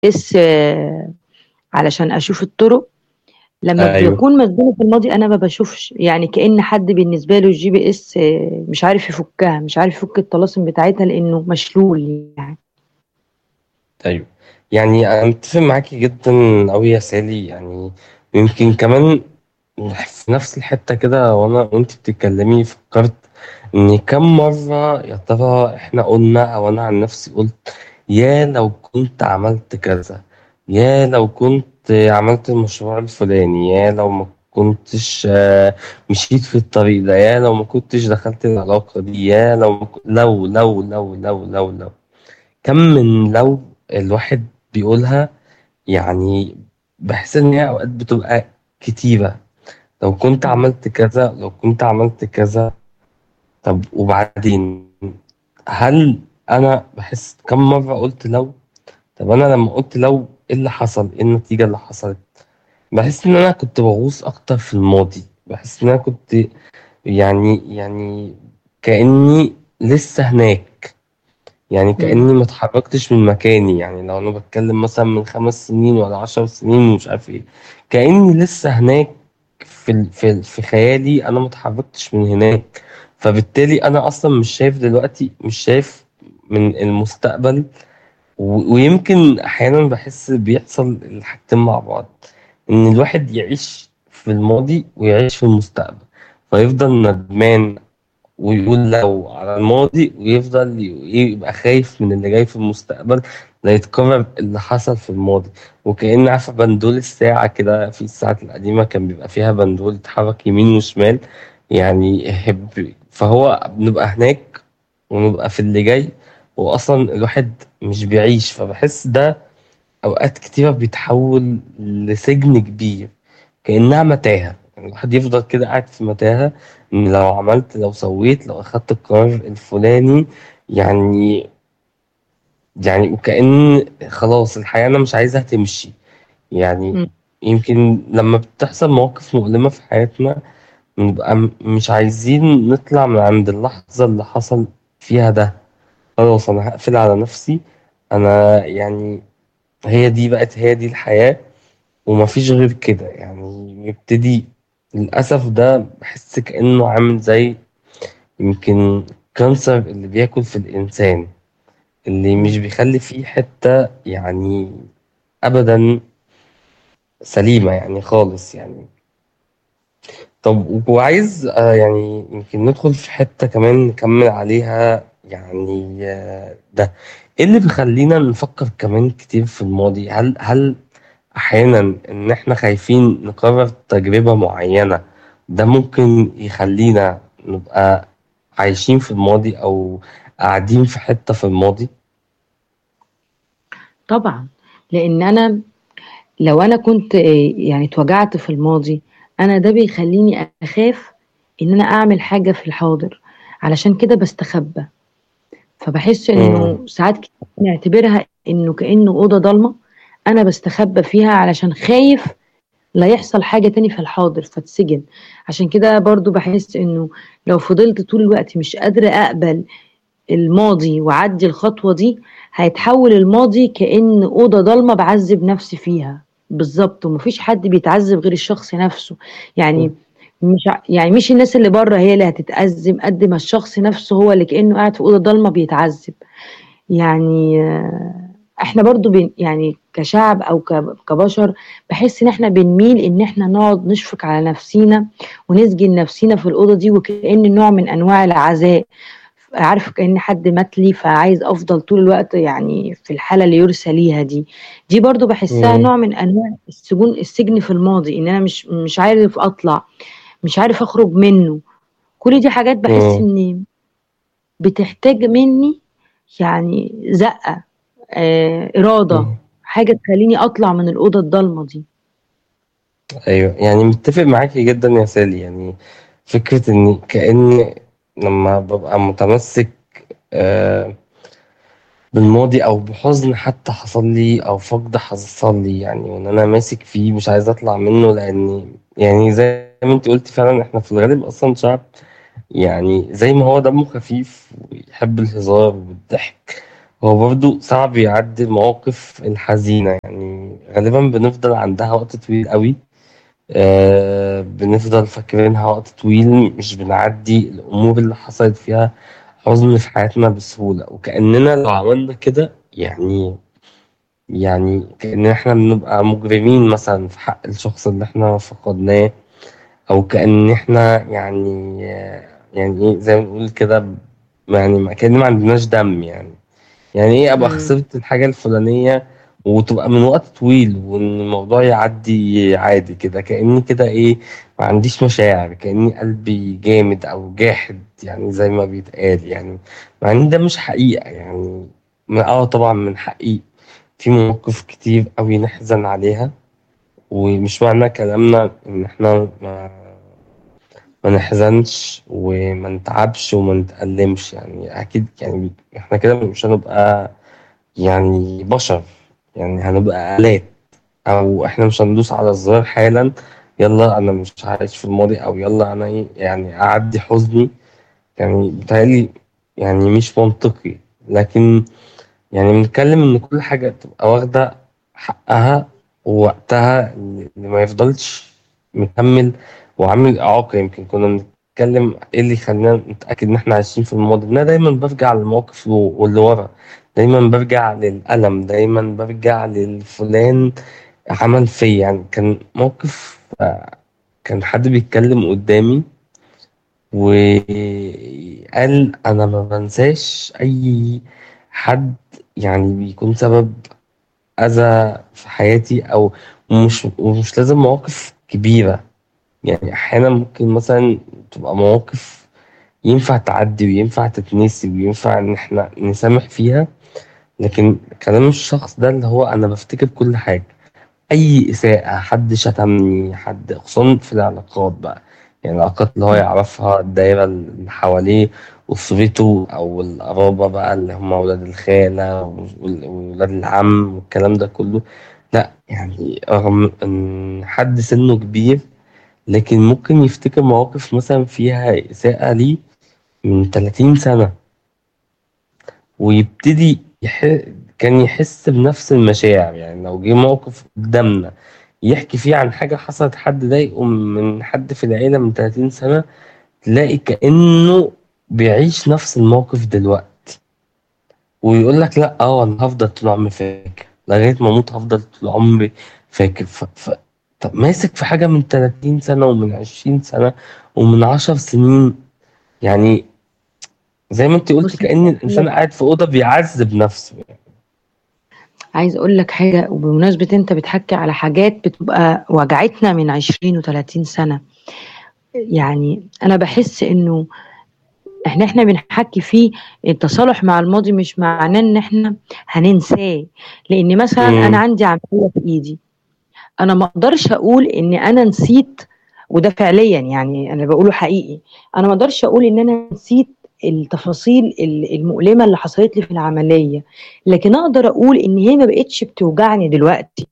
اس علشان اشوف الطرق لما أيوه. بيكون مسجون في الماضي انا ما بشوفش يعني كأن حد بالنسبة له الجي بي اس مش عارف يفكها مش عارف يفك الطلاسم بتاعتها لانه مشلول يعني أيوه يعني أنا متفق معاكي جدا أوي يا سالي يعني يمكن كمان في نفس الحتة كده وأنا وأنت بتتكلمي فكرت إن كم مرة يا ترى إحنا قلنا أو أنا عن نفسي قلت يا لو كنت عملت كذا يا لو كنت عملت المشروع الفلاني يا لو ما كنتش آه، مشيت في الطريق ده يا لو ما كنتش دخلت العلاقة دي يا لو ما كن- لو لو لو لو لو لو كم من لو الواحد بيقولها يعني بحس إن هي أوقات بتبقى كتيرة لو كنت عملت كذا لو كنت عملت كذا طب وبعدين هل أنا بحس كم مرة قلت لو طب أنا لما قلت لو إيه اللي حصل إيه النتيجة اللي حصلت بحس إن أنا كنت بغوص أكتر في الماضي بحس إن أنا كنت يعني يعني كأني لسه هناك يعني كأني ما اتحركتش من مكاني يعني لو أنا بتكلم مثلا من خمس سنين ولا عشر سنين ومش عارف إيه كأني لسه هناك في ال- في ال- في خيالي أنا ما اتحركتش من هناك فبالتالي أنا أصلا مش شايف دلوقتي مش شايف من المستقبل و- ويمكن أحيانا بحس بيحصل الحاجتين مع بعض إن الواحد يعيش في الماضي ويعيش في المستقبل فيفضل ندمان ويقول لو على الماضي ويفضل ي- يبقى خايف من اللي جاي في المستقبل لا يتكرر اللي حصل في الماضي وكأن عارفة بندول الساعة كده في الساعات القديمة كان بيبقى فيها بندول يتحرك يمين وشمال يعني هب- فهو بنبقى هناك ونبقى في اللي جاي وأصلا الواحد مش بيعيش فبحس ده أوقات كتيرة بيتحول لسجن كبير كأنها متاهة يعني الواحد يفضل كده قاعد في متاهة إن لو عملت لو سويت لو أخدت القرار الفلاني يعني يعني وكأن خلاص الحياة أنا مش عايزها تمشي يعني مم. يمكن لما بتحصل مواقف مؤلمة في حياتنا بنبقى م- مش عايزين نطلع من عند اللحظة اللي حصل فيها ده خلاص أنا هقفل على نفسي أنا يعني هي دي بقت هي دي الحياة ومفيش غير كده يعني يبتدي للأسف ده بحس كأنه عامل زي يمكن كانسر اللي بياكل في الإنسان اللي مش بيخلي فيه حتة يعني أبدا سليمة يعني خالص يعني طب وعايز آه، يعني يمكن ندخل في حتة كمان نكمل عليها يعني آه، ده ايه اللي بيخلينا نفكر كمان كتير في الماضي هل هل احيانا ان احنا خايفين نكرر تجربة معينة ده ممكن يخلينا نبقى عايشين في الماضي او قاعدين في حتة في الماضي طبعا لان انا لو انا كنت آه، يعني اتوجعت في الماضي انا ده بيخليني اخاف ان انا اعمل حاجة في الحاضر علشان كده بستخبى فبحس انه مم. ساعات كتير نعتبرها انه كأنه أوضة ضلمة انا بستخبى فيها علشان خايف لا يحصل حاجة تاني في الحاضر فاتسجن عشان كده برضو بحس انه لو فضلت طول الوقت مش قادرة اقبل الماضي وعدي الخطوة دي هيتحول الماضي كأن أوضة ضلمة بعذب نفسي فيها بالظبط ومفيش حد بيتعذب غير الشخص نفسه يعني مش ع- يعني مش الناس اللي بره هي اللي هتتأزم قد ما الشخص نفسه هو اللي كأنه قاعد في أوضة ضلمة بيتعذب يعني آه، احنا برضو بن يعني كشعب او ك- كبشر بحس ان احنا بنميل ان احنا نقعد نشفق على نفسينا ونسجن نفسينا في الأوضة دي وكأن نوع من انواع العزاء عارف كأن حد مات لي فعايز افضل طول الوقت يعني في الحالة اللي يرثى ليها دي دي برضو بحسها مم. نوع من انواع السجون السجن في الماضي ان انا مش مش عارف اطلع مش عارف اخرج منه كل دي حاجات بحس مم. ان بتحتاج مني يعني زقة آه إرادة مم. حاجة تخليني أطلع من الأوضة الضلمة دي ايوه يعني متفق معاكي جدا يا سالي يعني فكرة ان كأن لما ببقى متمسك آه، بالماضي او بحزن حتى حصل لي او فقد حصل لي يعني وان انا ماسك فيه مش عايز اطلع منه لان يعني زي ما انت قلتي فعلا احنا في الغالب اصلا شعب يعني زي ما هو دمه خفيف ويحب الهزار والضحك هو برضه صعب يعدي المواقف الحزينة يعني غالبا بنفضل عندها وقت طويل قوي آه بنفضل فاكرينها وقت طويل مش بنعدي الأمور اللي حصلت فيها حزن في حياتنا بسهولة وكأننا لو عملنا كده يعني يعني كأن احنا بنبقى مجرمين مثلا في حق الشخص اللي احنا فقدناه أو كأن احنا يعني يعني ايه زي ما بنقول كده يعني كأن ما عندناش دم يعني يعني ايه ابقى امم خسرت الحاجة الفلانية وتبقى من وقت طويل وان الموضوع يعدي عادي كده كأني كده ايه ما عنديش مشاعر كأني قلبي جامد او جاحد يعني زي ما بيتقال يعني مع ان ده مش حقيقة يعني ما- اه طبعا من حقي في مواقف كتير قوي نحزن عليها ومش معنى كلامنا ان احنا ما, ما نحزنش وما نتعبش وما نتألمش يعني اكيد يعني احنا كده مش هنبقى يعني بشر يعني هنبقى آلات أو إحنا مش هندوس على الزرار حالا يلا أنا مش عايش في الماضي أو يلا أنا إيه يعني أعدي حزني يعني بيتهيألي يعني مش منطقي لكن يعني بنتكلم إن كل حاجة تبقى واخدة حقها ووقتها اللي ما يفضلش مكمل وعامل إعاقة يمكن كنا بنتكلم إيه اللي يخلينا نتأكد إن إحنا عايشين في الماضي إن أنا دايما برجع للمواقف واللي ورا دايما برجع للألم دايما برجع للفلان عمل فيا يعني كان موقف آه، كان حد بيتكلم قدامي وقال أنا ما بنساش أي حد يعني بيكون سبب أذى في حياتي أو مش ومش لازم مواقف كبيرة يعني أحيانا ممكن مثلا تبقى مواقف ينفع تعدي وينفع تتنسي وينفع إن إحنا نسامح فيها لكن كلام الشخص ده اللي هو أنا بفتكر كل حاجة أي إساءة حد شتمني حد خصوصا في العلاقات بقى يعني العلاقات اللي هو يعرفها الدايرة اللي حواليه أسرته أو القرابة بقى اللي هم أولاد الخالة وال- وولاد العم والكلام ده كله لأ يعني رغم إن حد سنه كبير لكن ممكن يفتكر مواقف مثلا فيها إساءة ليه من 30 سنة ويبتدي يح... كان يحس بنفس المشاعر يعني لو جه موقف قدامنا يحكي فيه عن حاجة حصلت حد ضايقه من حد في العيلة من 30 سنة تلاقي كأنه بيعيش نفس الموقف دلوقتي ويقول لك لا اه انا هفضل طول عمري فاكر لغاية ما اموت هفضل طول عمري فاكر ف... ف... طب ماسك في حاجة من 30 سنة ومن 20 سنة ومن 10 سنين يعني زي ما انت قلت بص كأن الإنسان قاعد في أوضة بيعذب نفسه عايز اقول لك حاجه وبمناسبه انت بتحكي على حاجات بتبقى وجعتنا من 20 و30 سنه يعني انا بحس انه احنا احنا بنحكي فيه التصالح مع الماضي مش معناه ان احنا هننساه لان مثلا انا مم. عندي عمليه في ايدي انا ما اقدرش اقول ان انا نسيت وده فعليا يعني انا بقوله حقيقي انا ما اقدرش اقول ان انا نسيت التفاصيل ال- المؤلمه اللي حصلت لي في العمليه لكن اقدر اقول ان هي ما بقتش بتوجعني دلوقتي